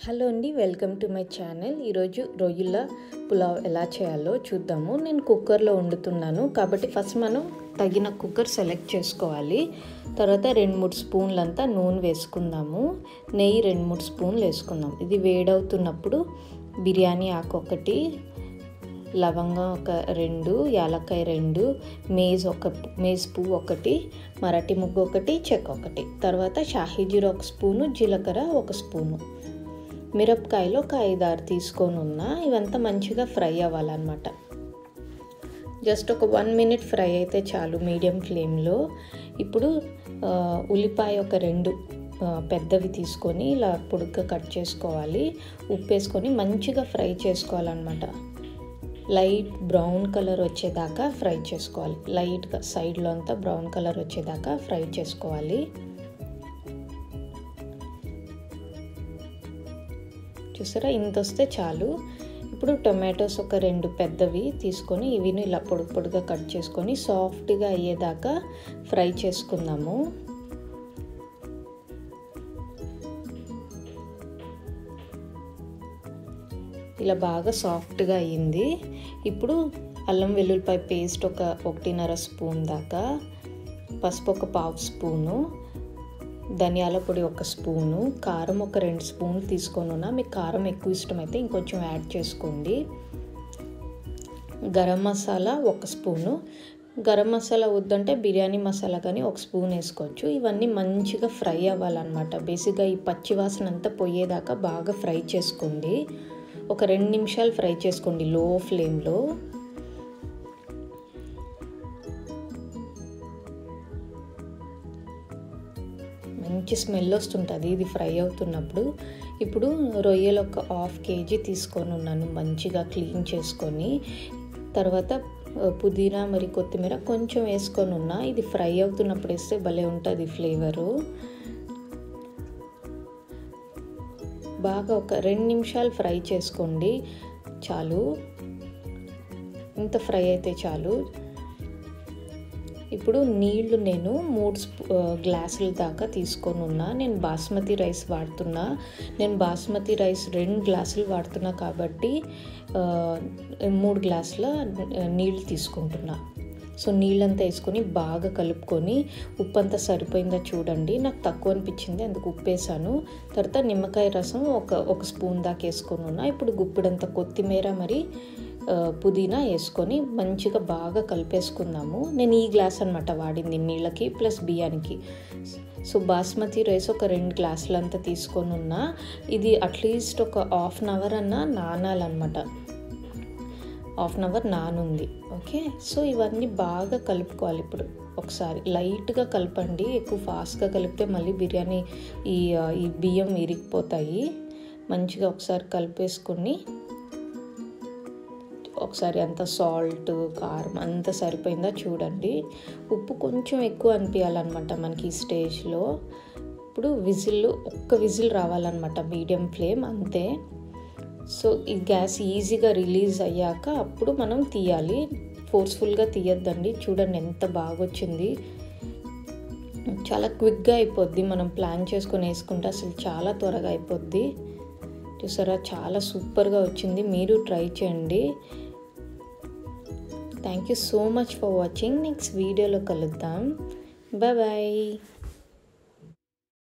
hello అండి welcome to my channel ఈరోజు రొయ్యల పులావ్ ఎలా చేయాలో చూద్దాము నేను కుక్కర్లో వండుతున్నాను కాబట్టి ఫస్ట్ మనం తగిన కుక్కర్ సెలెక్ట్ చేసుకోవాలి తర్వాత రెండు మూడు స్పూన్లంతా నూనె వేసుకుందాము నెయ్యి రెండు మూడు స్పూన్లు వేసుకుందాం ఇది వేడవుతున్నప్పుడు బిర్యానీ ఆకు ఒకటి లవంగం ఒక రెండు యాలక్కాయ రెండు మేజ్ ఒక మేజ్ పువ్వు ఒకటి మరాఠీ ముగ్గు ఒకటి చెక్క ఒకటి తర్వాత షాహీ జీర ఒక స్పూను జీలకర్ర ఒక స్పూను మిరపకాయలు ఒక ఐదారు తీసుకొని ఉన్నా ఇవంతా మంచిగా ఫ్రై అవ్వాలన్నమాట జస్ట్ ఒక వన్ మినిట్ ఫ్రై అయితే చాలు మీడియం ఫ్లేమ్లో ఇప్పుడు ఉల్లిపాయ ఒక రెండు పెద్దవి తీసుకొని ఇలా పొడుగ్గా కట్ చేసుకోవాలి ఉప్పు వేసుకొని మంచిగా ఫ్రై చేసుకోవాలన్నమాట లైట్ బ్రౌన్ కలర్ వచ్చేదాకా ఫ్రై చేసుకోవాలి లైట్గా సైడ్లో అంతా బ్రౌన్ కలర్ వచ్చేదాకా ఫ్రై చేసుకోవాలి చూసారా ఇంత వస్తే చాలు ఇప్పుడు టొమాటోస్ ఒక రెండు పెద్దవి తీసుకొని ఇవిని ఇలా పొడి పొడిగా కట్ చేసుకొని సాఫ్ట్గా అయ్యేదాకా ఫ్రై చేసుకుందాము ఇలా బాగా సాఫ్ట్గా అయ్యింది ఇప్పుడు అల్లం వెల్లుల్లిపాయ పేస్ట్ ఒక ఒకటిన్నర స్పూన్ దాకా పసుపు ఒక పావు స్పూను ధనియాల పొడి ఒక స్పూను కారం ఒక రెండు స్పూన్లు తీసుకొని ఉన్నా మీకు కారం ఎక్కువ ఇష్టమైతే ఇంకొంచెం యాడ్ చేసుకోండి గరం మసాలా ఒక స్పూను గరం మసాలా వద్దంటే బిర్యానీ మసాలా కానీ ఒక స్పూన్ వేసుకోవచ్చు ఇవన్నీ మంచిగా ఫ్రై అవ్వాలన్నమాట బేసిక్గా ఈ పచ్చి వాసన అంతా పోయేదాకా బాగా ఫ్రై చేసుకోండి ఒక రెండు నిమిషాలు ఫ్రై చేసుకోండి లో ఫ్లేమ్లో మంచి స్మెల్ వస్తుంటుంది ఇది ఫ్రై అవుతున్నప్పుడు ఇప్పుడు రొయ్యలు ఒక హాఫ్ కేజీ తీసుకొని ఉన్నాను మంచిగా క్లీన్ చేసుకొని తర్వాత పుదీనా మరి కొత్తిమీర కొంచెం వేసుకొని ఉన్నా ఇది ఫ్రై అవుతున్నప్పుడు వేస్తే భలే ఉంటుంది ఫ్లేవరు బాగా ఒక రెండు నిమిషాలు ఫ్రై చేసుకోండి చాలు ఇంత ఫ్రై అయితే చాలు ఇప్పుడు నీళ్లు నేను మూడు గ్లాసుల దాకా తీసుకొని ఉన్నా నేను బాస్మతి రైస్ వాడుతున్నా నేను బాస్మతి రైస్ రెండు గ్లాసులు వాడుతున్నా కాబట్టి మూడు గ్లాసుల నీళ్ళు తీసుకుంటున్నా సో నీళ్ళంతా వేసుకొని బాగా కలుపుకొని ఉప్పు అంతా సరిపోయిందా చూడండి నాకు తక్కువ అనిపించింది అందుకు ఉప్పు వేసాను తర్వాత నిమ్మకాయ రసం ఒక ఒక స్పూన్ దాకా వేసుకొని ఉన్నా ఇప్పుడు గుప్పిడంత కొత్తిమీర మరి పుదీనా వేసుకొని మంచిగా బాగా కలిపేసుకుందాము నేను ఈ గ్లాస్ అనమాట వాడింది నీళ్ళకి ప్లస్ బియ్యానికి సో బాస్మతి రైస్ ఒక రెండు గ్లాసులు అంతా తీసుకొని ఉన్నా ఇది అట్లీస్ట్ ఒక హాఫ్ అన్ అవర్ అన్న నానాలన్నమాట హాఫ్ అన్ అవర్ నానుంది ఓకే సో ఇవన్నీ బాగా కలుపుకోవాలి ఇప్పుడు ఒకసారి లైట్గా కలపండి ఎక్కువ ఫాస్ట్గా కలిపితే మళ్ళీ బిర్యానీ ఈ ఈ బియ్యం ఇరిగిపోతాయి మంచిగా ఒకసారి కలిపేసుకొని ఒకసారి అంత సాల్ట్ కారం అంత సరిపోయిందా చూడండి ఉప్పు కొంచెం ఎక్కువ అనిపించాలన్నమాట మనకి ఈ స్టేజ్లో ఇప్పుడు విజిల్ ఒక్క విజిల్ రావాలన్నమాట మీడియం ఫ్లేమ్ అంతే సో ఈ గ్యాస్ ఈజీగా రిలీజ్ అయ్యాక అప్పుడు మనం తీయాలి ఫోర్స్ఫుల్గా తీయద్దండి చూడండి ఎంత బాగా వచ్చింది చాలా క్విక్గా అయిపోద్ది మనం ప్లాన్ చేసుకొని వేసుకుంటే అసలు చాలా త్వరగా అయిపోద్ది చూసారా చాలా సూపర్గా వచ్చింది మీరు ట్రై చేయండి thank you so much for watching next వీడియోలో కలుద్దాం బాయ్ బాయ్